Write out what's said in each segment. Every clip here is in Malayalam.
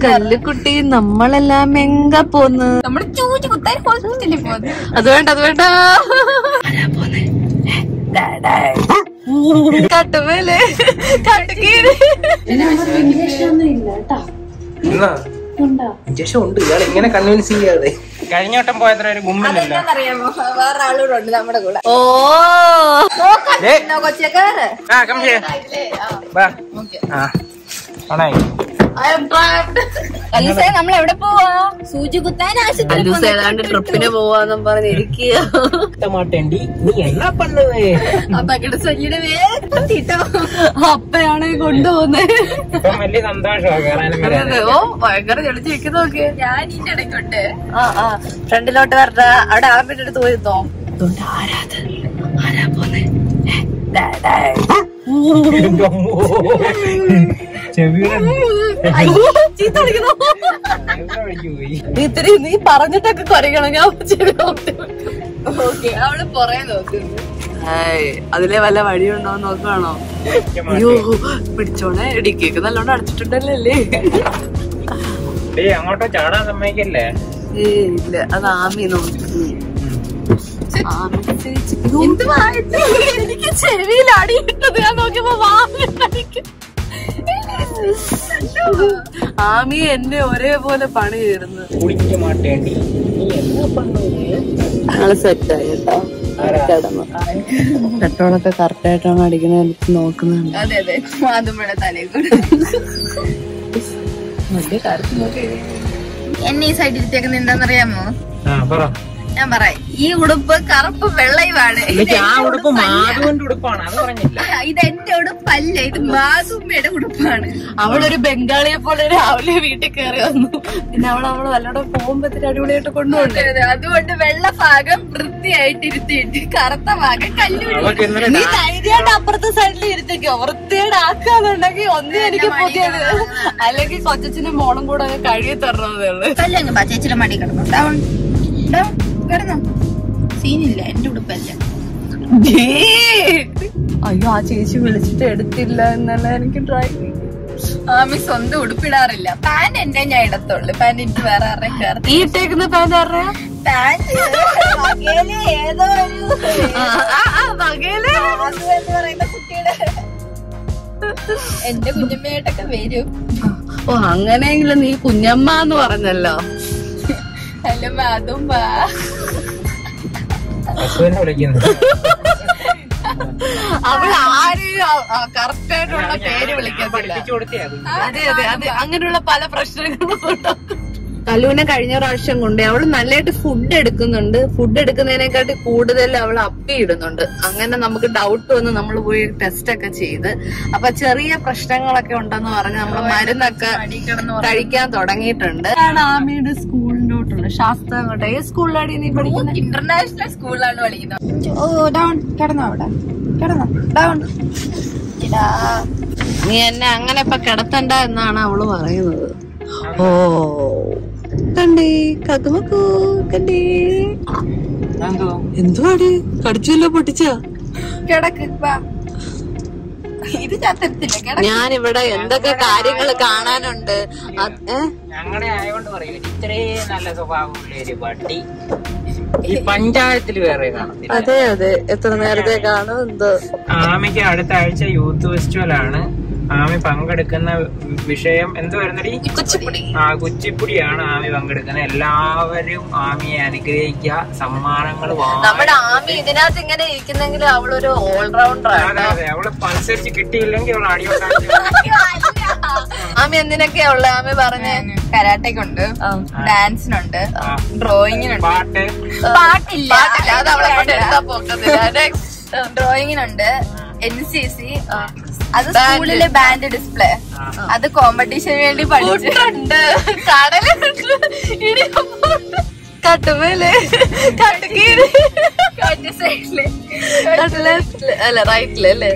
കല്ലുക്കുട്ടി നമ്മളെല്ലാം എങ്ക പോന്ന് നമ്മള് ചൂച്ച് കുത്താൻ ഹോസ്പിറ്റലിൽ പോകുന്നു അത് വേണ്ട അത് വേണ്ട കട്ടുമേലെ കട്ടുകീര് എന്നാ ഇഞ്ചക്ഷൻ ഉണ്ട് ഇയാൾ ഇങ്ങനെ കൺവിൻസ് ചെയ്യാതെ കഴിഞ്ഞ വട്ടം പോയത്ര ഒരു ഗുമ്മില്ലല്ലോ അറിയാമോ വേറെ ആളൂടെ ഉണ്ട് നമ്മുടെ കൂടെ ഓ നോക്കാൻ കൊച്ചക്കാര് ആ കം ചെയ്യ വാ ആ ആണായി അലീസേ നമ്മൾ എവിടെ പോവാ സൂചി കുത്താൻ ആശുപത്രി അലൂസ് ഏതാണ്ട് ട്രിപ്പിന് പോവാന്നും പറഞ്ഞിരിക്കുക മാട്ടേണ്ടി നീ എന്നാ പണ്ണത് അപകട സല്ലിയുടെ വേഗം തീട്ടോ അപ്പയാണ് കൊണ്ടുപോകുന്നേ ഇപ്പം വലിയ സന്തോഷമാ കയറാനും വരാനും ഓ ഭയങ്കര ചെളിച്ച് വെക്കുന്നോക്കെ ഞാൻ ഇതിന്റെ ഇടയ്ക്കുണ്ട് ആ ആ ഫ്രണ്ടിലോട്ട് വരട്ട അവിടെ ആരുടെ അടുത്ത് പോയിരുന്നോ അതുകൊണ്ട് ആരാത് ആരാ പോന്നെ ചെവിയുടെ ചീത്ത വിളിക്കുന്നോ പോയി നീ ഇത്തിരി നീ പറഞ്ഞിട്ടൊക്കെ കുറയ്ക്കണം ഞാൻ ഓക്കെ അവള് പുറകെ നോക്കുന്നു അതിലെ വല്ല വഴിയുണ്ടോ നോക്കുകയാണോ അയ്യോ പിടിച്ചോണേ ഇടിക്കേക്ക് നല്ലോണം അടച്ചിട്ടുണ്ടല്ലേ ഡേ അങ്ങോട്ടോ ചാടാൻ സമ്മതിക്കല്ലേ ഏ ഇല്ല അത് ആമി നോക്കുന്നു ആമി ചേച്ചി എനിക്ക് ചെവിയിൽ അടി കിട്ടത് ഞാൻ നോക്കിയപ്പോ വാമി അടിക്കും ആമി എന്നെ ഒരേപോലെ പണി ചേരുന്നു കുടിക്ക മാട്ടേണ്ടി നീ എന്നാ പണ്ണത് ഞങ്ങള് സെറ്റായി കേട്ടോ കിടന്നു പെട്രോളൊക്കെ കറക്റ്റ് ആയിട്ടാണ് അടിക്കണ നോക്കുന്നുണ്ട് അതെ അതെ മാതുമ്മയുടെ തലയിൽ കൂടെ വലിയ കാര്യത്തിൽ നോക്കി എന്നെ ഈ സൈഡിൽ ഇരുത്തിയേക്കുന്നത് എന്താണെന്നറിയാമോ ആ പറ ഞാൻ പറയാം ഈ ഉടുപ്പ് കറുപ്പ് വെള്ളയുമാണ് എനിക്ക് ആ ഉടുപ്പ് മാധുവിന്റെ ഉടുപ്പാണ് അത് പറഞ്ഞില്ല ഇത് എന്റെ ഉടുപ്പല്ല ഇത് മാതുമ്മയുടെ ഉടുപ്പാണ് അവളൊരു ബംഗാളിയെ പോലെ രാവിലെ വീട്ടിൽ കയറി വന്നു പിന്നെ അവൾ അവള് വല്ലവിടെ പോകുമ്പത്തിന് അടിപൊളിയായിട്ട് കൊണ്ടുപോകണ്ടേ അതെ, അതുകൊണ്ട് വെള്ള ഭാഗം വൃത്തിയായിട്ട് ഇരുത്തിയിട്ട് കറുത്ത ഭാഗം കല്ലുപിടി അവൾക്ക് ഇന്നലെ നീ ധൈര്യമായിട്ട് അപ്പുറത്തെ സൈഡിൽ ഇരുത്തിക്കോ വൃത്തിയുടെ ആക്കാന്നുണ്ടെങ്കിൽ ഒന്നേ എനിക്ക് പുതിയത് അല്ലെങ്കിൽ കൊച്ചച്ഛനും മോളും കൂടെ അങ്ങ് കഴുകി തരണതേ ഉള്ളു കല്ലങ്ങ് ബാ ചേച്ചിയുടെ മടി കിടന്നു ഡൗൺ ഡൗൺ കിടന്നു സീനില്ല എന്റെ ഉടുപ്പല്ല അയ്യോ ആ ചേച്ചി വിളിച്ചിട്ട് എടുത്തില്ല എന്നല്ല എനിക്ക് ഡ്രൈവ് ആമി സ്വന്തം ഉടുപ്പിടാറില്ല പാന്റ് എന്നെ ഞാൻ ഇടത്തുള്ളൂ പാന്റ് എനിക്ക് വേറെ ആരുടെ കയറി ഈ ഇട്ടേക്കുന്ന പാന്റ് ആരുടെയാ? പാന്റ് വകയില് ഏതോ ഒരു ആ, ആ, ആ, വകയില്. മാധു എന്ന് പറയുന്ന കുട്ടിയുടെ എന്റെ കുഞ്ഞമ്മയായിട്ടൊക്കെ വരും ഓ അങ്ങനെയെങ്കിലും നീ കുഞ്ഞമ്മ എന്ന് പറഞ്ഞല്ലോ അല്ല മാതും വാ അസുവിനെ വിളിക്കുന്നു അവൾ ആരെയും കറക്റ്റ് ആയിട്ടുള്ള പേര് വിളിക്കത്തില്ല പഠിപ്പിച്ചു കൊടുത്തിയാ കുഞ്ഞ്. അതെ അതെ അതെ അങ്ങനെയുള്ള പല പ്രശ്നങ്ങളും ഉണ്ടാവും. കല്ലുവിനെ കഴിഞ്ഞ പ്രാവശ്യം കൊണ്ട് അവള് നല്ലതായിട്ട് ഫുഡ് എടുക്കുന്നുണ്ട് ഫുഡ് എടുക്കുന്നതിനെക്കാട്ടി കൂടുതൽ അവൾ അപ്പി ഇടുന്നുണ്ട് അങ്ങനെ നമുക്ക് ഡൗട്ട് വന്ന് നമ്മൾ പോയി ടെസ്റ്റ് ഒക്കെ ചെയ്ത് അപ്പൊ ചെറിയ പ്രശ്നങ്ങളൊക്കെ ഉണ്ടെന്ന് പറഞ്ഞ് നമ്മൾ മരുന്നൊക്കെ മടി കിടന്ന് കഴിക്കാൻ തുടങ്ങിയിട്ടുണ്ട് ആണ് ആമിയുടെ സ്കൂളിലോട്ടുള്ള ശാസ്ത്ര അങ്ങോട്ടെ ഏത് സ്കൂളിലാണ് നീ പഠിക്കുന്നത് ഇന്റർനാഷണൽ സ്കൂളിലാണ് പഠിക്കുന്നത് ഓ ഡൗൺ കിടന്നോ അവിടെ കിടന്നോ ഡൗൺ നീ എന്നെ അങ്ങനെ ഇപ്പൊ കിടത്തണ്ട എന്നാണ് അവള് പറയുന്നത് ഓ കണ്ടേ കകുമക്കൂ കണ്ടേ എന്തോ എന്തുവാടി കടിച്ചല്ലോ പൊട്ടിച്ച കിടക്ക് വാ ഇത് ഞാൻ തരത്തില്ല കിടക്ക് ഞാൻ ഇവിടെ എന്തൊക്കെ കാര്യങ്ങൾ കാണാനുണ്ട് അത്- ഏ? ഞങ്ങളുടെ ആയതുകൊണ്ട് പറയും ഇത്രയും നല്ല സ്വഭാവമുള്ള ഒരു പട്ടി ഈ പഞ്ചായത്തിൽ വേറെ കാണത്തില്ല അതെ അതെ എത്ര നേരത്തെ കാണും എന്തോ ആമയ്ക്ക് അടുത്ത ആഴ്ച യൂത്ത് ഫെസ്റ്റിവൽ ആണ് ആമി പങ്കെടുക്കുന്ന വിഷയം എന്ത് വരുന്നടി കുച്ചിപ്പുടി ആ കുച്ചിപ്പുടിയാണ് ആമി പങ്കെടുക്കുന്നത് എല്ലാവരും ആമിയെ അനുഗ്രഹിക്കുക സമ്മാനങ്ങൾ നമ്മുടെ ആമി ഇതിനകത്ത് ഇങ്ങനെ ഇരിക്കുന്നെങ്കിൽ അവളൊരു ഓൾറൗണ്ടർ ആണ് അതെ അതെ അവള് മത്സരിച്ച് കിട്ടിയില്ലെങ്കിൽ അവൾ അടിയുണ്ടാക്കി ആമി എന്തിനൊക്കെയാ ഉള്ള ആമി പറഞ്ഞേ കരാട്ടയ്ക്കുണ്ട് ആ. ഡാൻസിനുണ്ട് ഡ്രോയിങ്ങിനുണ്ട് പാട്ട് പാട്ടില്ല പാട്ടില്ല അത് അവളെ കൊണ്ട് എടുത്താ പോക്കത്തില്ല Next. ഡ്രോയിങ്ങിനുണ്ട് എൻ സി സി അത് സ്കൂളിലെ ബാൻഡ് ഡിസ്പ്ലേ അത് കോമ്പറ്റീഷന് വേണ്ടി പഠിച്ചു പുട്ടുണ്ട് കടലുണ്ട് ഇടിയപ്പമുണ്ട് കട്ടുമേല് കട്ടുകീര് മറ്റേ സൈഡില് ലെഫ്റ്റില് അല്ല റൈറ്റില് അല്ലേ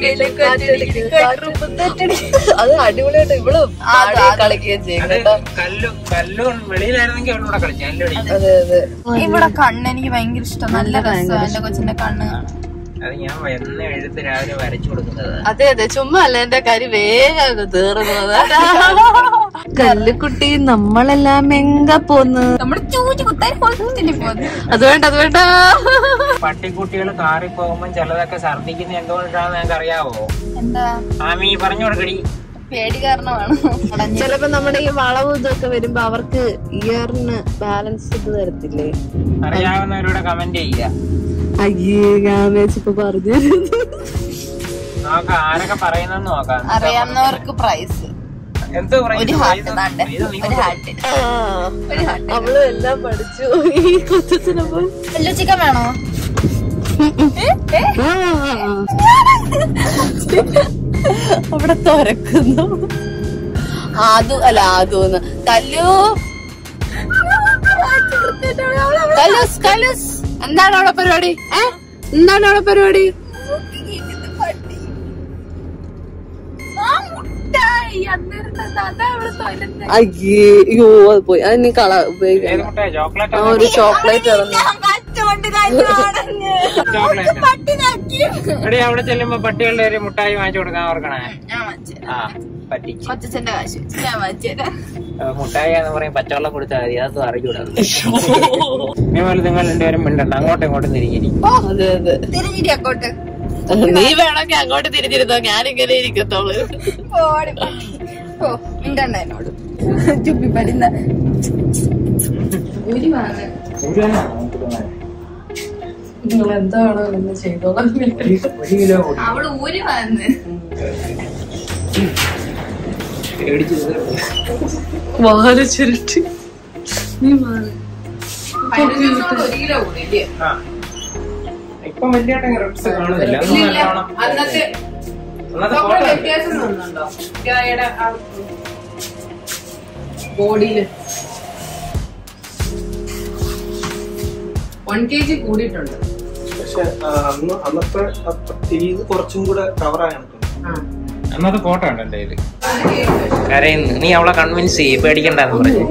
അത് അടിപൊളിയായിട്ട് ഇവള് പാടി കളിക്കുകയും ചെയ്യും അത് കേട്ടോ കല്ലു കല്ലു വെളിയിലായിരുന്നെങ്കിൽ അവളൂടെ കളിച്ചു എൻ്റെ വെളിയിൽ അതെ അതെ ഇവിടെ കണ്ണ് എനിക്ക് ഭയങ്കര ഇഷ്ടം നല്ല രസം എന്റെ കൊച്ചിന്റെ കണ്ണ് കാണാൻ അത് ഞാൻ എന്ന് എഴുത്ത് രാവിലെ വരച്ചു കൊടുക്കുന്നത് അതെ അതെ ചുമ്മാ അല്ല എന്റെ കാര്യം വേഗം അങ്ങ് തീർന്നത് കല്ലുക്കുട്ടി നമ്മളെല്ലാം എങ്ക പോന്ന് നമ്മുടെ ചൂച്ച് കുത്താൻ ഹോസ്പിറ്റലിൽ പോകുന്നു അത് വേണ്ട അത് വേണ്ട പട്ടിക്കുട്ടികൾ കാറിൽ പോകുമ്പോൾ ചിലതൊക്കെ ഛർദ്ദിക്കുന്ന എന്തുകൊണ്ടാണെന്ന് ഞങ്ങൾക്ക് അറിയാവോ എന്താ ആമി പറഞ്ഞു കൊടുക്കടി പേടി കാരണമാണ് അടഞ്ഞ് ചിലപ്പോ നമ്മുടെ ഈ വളവ് ഇതൊക്കെ വരുമ്പോ അവർക്ക് ഇയറിന് ബാലൻസ് ഇത് തരത്തില്ലേ അറിയാവുന്നവരോട് കമന്റ് ചെയ്യുക അയ്യേ ഞാൻ വെച്ചിപ്പോ പറഞ്ഞു നോക്കാം ആരൊക്കെ പറയുന്നെന്ന് നോക്കാം അറിയാവുന്നവർക്ക് പ്രൈസ് എന്തോ ഒരു പറയുന്നു ഹാർട്ട് താണ്ട് ഇത് നീ ഒരു ഹാർട്ട് ഒരു ഹാർട്ട് അവള് എല്ലാം പഠിച്ചു ഈ കൊച്ചനപ്പോ എല്ലോ ചിക്കൻ വേണോ അവിടെ തുറക്കുന്നു ആദു അല്ല ആദൂന്ന് കല്ലു കലൂസ് കലൂസ് എന്താണ് അവിടെ പരിപാടി ഏ എന്താണ് അവിടെ പരിപാടി ആ മുട്ടായി അന്നേരത്തെ അതാ അവിടെ toilet. അയ്യേ അയ്യോ അത് പോയി അത് നീ കള ഏത് ഉപയോഗിക്കണം മുട്ടായി ചോക്ലേറ്റ് ആ ഒരു ചോക്ലേറ്റ് ഇറങ്ങി ഞാൻ കച്ചവണ്ടി തന്നെ ആടഞ്ഞ്. ചോക്ലേറ്റ് പട്ടി നക്കി. എടി അവിടെ ചെല്ലുമ്പോ പട്ടികളുടെ ഒരു മുട്ടായി വാങ്ങിച്ചു കൊടുക്കാൻ ഓർക്കണേ ഞാൻ വാങ്ങിച്ചുതരാം. ആ പറ്റിച്ച് കൊച്ചച്ഛന്റെ കാശ് വെച്ച് ഞാൻ വാങ്ങിച്ചുതരാം. ആ, മുട്ടായി എന്ന് പറയും പച്ചവെള്ളം കൊടുത്താൽ മതി അതൊന്നും അറിയൂടാ ഇതേപോലെ നിങ്ങൾ രണ്ടുപേരും മിണ്ടണ്ട അങ്ങോട്ടും ഇങ്ങോട്ടും തിരിഞ്ഞിരി അതെ അതെ തിരിഞ്ഞിരി അങ്ങോട്ട് നീ വേണമെങ്കിൽ അങ്ങോട്ട് തിരിഞ്ഞിരുന്നോ ഞാനിങ്ങനെ ഇരിക്കത്തോളൂ പോടി പട്ടി. ഓ മിണ്ടണ്ട എന്നോട് ചുപ്പി പരുന്ന ഊരി വാങ്ങ നിങ്ങൾ എന്താണോ എന്ന് ചെയ്തോളാം ഒരു കിലോ കൂടി അവള് ഊരി വന്ന് മേടിച്ചു വാല ചുരുട്ടി നീ മാറി ഒരു കിലോ കൂടി ആ ഇപ്പം വലിയ റിപ്സ് കാണുന്നില്ല അതൊന്നും നല്ലോണം അന്നത്തെ അന്നത്തെ ഫോട്ടോ ഉണ്ട്. വ്യത്യാസം തോന്നുന്നുണ്ടോ ഗായയുടെ ആ ബോഡിയില് വൺ കെ ജി കൂടിയിട്ടുണ്ട് പക്ഷെ ആ, അന്ന് അന്നത്തെ ഇത് കുറച്ചും കൂടെ കവറായാണ് ആ. അന്നത്തെ ഫോട്ടോ ഉണ്ട് എന്റെ കയ്യില് കരയുന്നു നീ അവളെ കൺവിൻസ് ചെയ്യ് പേടിക്കണ്ടെന്ന് പറഞ്ഞു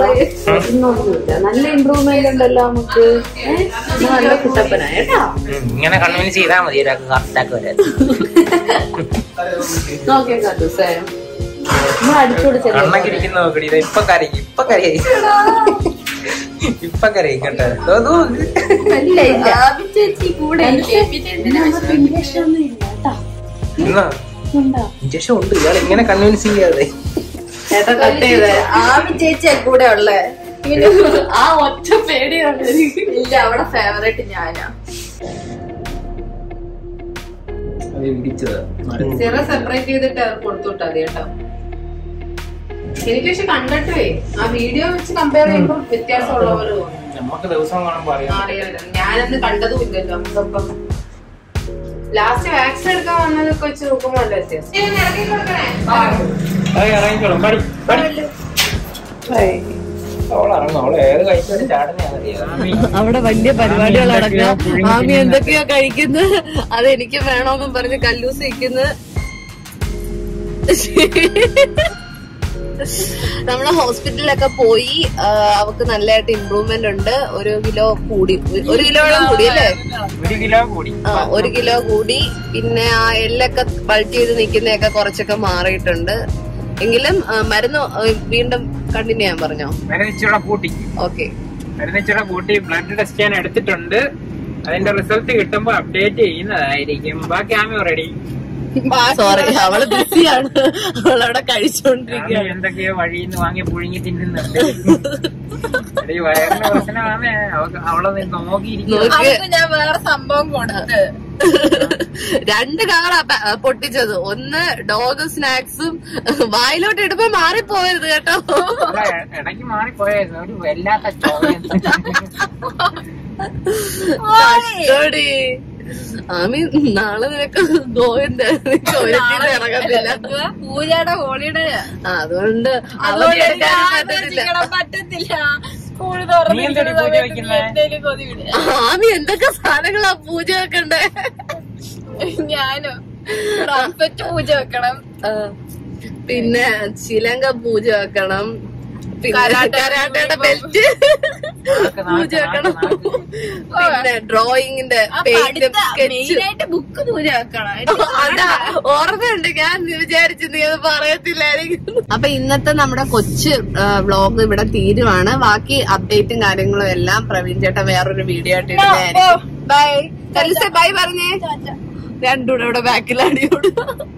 നല്ല ഇമ്പ്രൂവ്മെന്റ് ഉണ്ടല്ലോ നമുക്ക് ഏ? നല്ല കുട്ടപ്പനായ കേട്ടാ ഉം, ഇങ്ങനെ കൺവിൻസ് ചെയ്താൽ മതി ഒരാൾക്ക് ഹാർട്ട് വരാൻ നോക്കിയാ കാത്തൂസേ നമ്മൾ അടിച്ചുപൊളിച്ചല്ലേ കണ്ണൊക്കെ ഇരിക്കുന്ന നോക്കടി ഇത് ഇപ്പൊ കരയും ഇപ്പൊ കരയും ഇപ്പൊ കരയും കേട്ടോ ദോ, ദോ. ഇല്ല ഇല്ല ആബി ചേച്ചി കൂടെ ഇല്ലേ? പിന്നെ എന്തിനാ വിഷമിക്കുന്നത്? എന്നാ ഇഞ്ചക്ഷൻ ഉണ്ട് ഇയാൾ ഇങ്ങനെ കൺവിൻസ് ചെയ്യാതെ ചേട്ടാ കട്ട് ചെയ്തേ ആബി ചേച്ചിയാ കൂടെ ഉള്ളേ പിന്നെ ആ ഒറ്റ പേടിയാണ് എനിക്ക് ഇല്ല അവിടെ ഫേവറേറ്റ് ഞാനാ സിറ സെപ്പറേറ്റ് ചെയ്തിട്ട് അത് കൊടുത്തുവിട്ടാ മതി കേട്ടോ എനിക്ക് പക്ഷെ കണ്ടിട്ടേ ആ വീഡിയോ വെച്ച് കമ്പയർ ചെയ്യുമ്പോൾ വ്യത്യാസമുള്ള പോലെ തോന്നുന്നു നമുക്ക് ദിവസം കാണുമ്പോ അറിയാം അറിയാലോ ഞാനന്ന് കണ്ടതും ഇല്ലല്ലോ നമുക്കപ്പം ലാസ്റ്റ് വാക്സിൻ എടുക്കാൻ വന്നതൊക്കെ വെച്ച് നോക്കുമ്പോൾ നല്ല വ്യത്യാസം ഇത് ഇറക്കി കൊടുക്കണേ അത് ഇറങ്ങിക്കോളും പടി പടി അവൾ ഇറങ്ങും അവള് ഏത് കഴിച്ചാലും ചാടുന്ന അവിടെ വലിയ പരിപാടികൾ നടക്കുക ആമി എന്തൊക്കെയോ കഴിക്കുന്നത് അത് എനിക്ക് വേണമെന്നും പറഞ്ഞ് കല്ലൂസ് നിൽക്കുന്നു നമ്മള് ഹോസ്പിറ്റലിലൊക്കെ പോയി ആ, അവക്ക് നല്ലതായിട്ട് ഇമ്പ്രൂവ്മെന്റ് ഉണ്ട് ഒരു കിലോ കൂടി ഒരു കിലോയോളം കൂടി അല്ലേ ഒരു കിലോ കൂടി ആ ഒരു കിലോ കൂടി പിന്നെ ആ എല്ലൊക്കെ ബൾട്ട് ചെയ്ത് നിൽക്കുന്നതൊക്കെ കുറച്ചൊക്കെ മാറിയിട്ടുണ്ട് എങ്കിലും ആ, മരുന്ന് ആ, വീണ്ടും കണ്ടിന്യൂ ചെയ്യാൻ പറഞ്ഞോ മരുന്നിച്ചൂടെ കൂട്ടി ഓക്കെ മരുന്നിച്ചൂടെ കൂട്ടി ബ്ലഡ് ടെസ്റ്റ് ചെയ്യാൻ എടുത്തിട്ടുണ്ട് അതിന്റെ റിസൾട്ട് കിട്ടുമ്പോ അപ്ഡേറ്റ് ചെയ്യുന്നതായിരിക്കും ബാക്കി ആമി റെഡി സോറി അവള് ബിസിയാണ് അവളവിടെ ആമി കഴിച്ചോണ്ടിരിക്കുകയാണ് എന്തൊക്കെയോ വഴിയിൽ നിന്ന് വാങ്ങി പുഴുങ്ങി തിന്നുന്നുണ്ട് എടീ, വയറിന് പ്രശ്നമാണ് അവക്ക് അവളെ നോക്കിയിരിക്കും നോക്ക് അവർക്ക് ഞാൻ വേറെ സംഭവം കൊടുത്ത് രണ്ട് കളറാ പ- പൊട്ടിച്ചത് ഒന്ന് ഡോഗ് സ്നാക്സും വായിലോട്ട് ഇടുമ്പോ മാറിപ്പോയത് കേട്ടോ ഇടയ്ക്ക് മാറിപ്പോയായിരുന്നു ഒരു വല്ലാത്ത ചോദ്യം കഷ്ടോടി ആമി നാളെ നിനക്ക് ഗോവിന്റെ ടോയ്ലറ്റിൽ ഇറങ്ങത്തില്ല പൂജയുടെ ഹോളിയുടെ ആ, അതുകൊണ്ട് അവധി എടുക്കാനും പറ്റത്തില്ല പറ്റത്തില്ല സ്കൂള് നീ എന്തൊരു പൂജ വെക്കുന്നേ? എന്തേലും കൊതി വിടുക ആമി എന്തൊക്കെ സാധനങ്ങളാ പൂജ വെക്കണ്ടേ ഞാനോ ട്രംപറ്റ് പൂജ വെക്കണം ആ, പിന്നെ ചിലങ്ക പൂജ വെക്കണം കരാട്ടയുടെ ബെൽറ്റ് പൂജ വെക്കണം പിന്നെ ഡ്രോയിങ്ങിന്റെ പെയിന്റും സ്കെച്ചും മെയിനായിട്ട് ബുക്ക് പൂജ വെക്കണം അതാ ഓർമ്മയുണ്ട് ഞാൻ വിചാരിച്ചു നീ അത് പറയത്തില്ലായിരിക്കും അപ്പൊ ഇന്നത്തെ നമ്മുടെ കൊച്ചു വ്ളോഗ് ഇവിടെ തീരുവാണ് ബാക്കി അപ്ഡേറ്റും കാര്യങ്ങളും എല്ലാം പ്രവീൺ ചേട്ടൻ വേറൊരു വീഡിയോ ആയിട്ട് ഇടുന്നതായിരിക്കും ബൈ ബൈ പറഞ്ഞേ രണ്ടുകൂടെ ഇവിടെ ബാക്കിൽ അടിയോട്